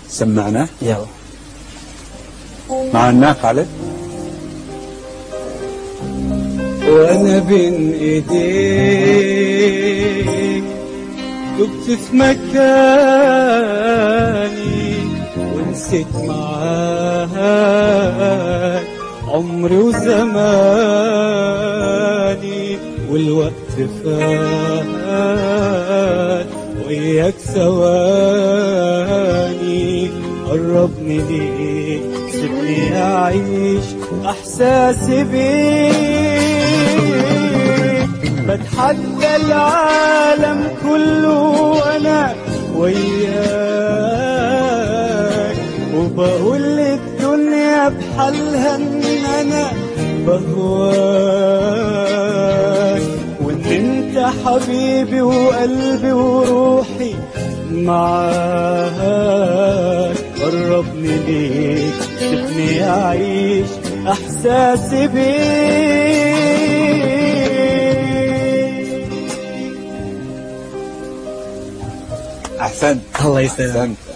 سمعنا يلا معنا خالد وانا بين ايديك دبت في مكاني ونسيت معاك عمري وزماني والوقت فات وياك ثواني قربني ليك سيبني اعيش احساسي بيك بتحدى العالم كله وانا وياك وبقول للدنيا بحالها ان انا بهواك وان انت حبيبي وقلبي وروحي معاك قربني ليك سيبني اعيش احساسي بيك احسنت الله يسلمك احسنت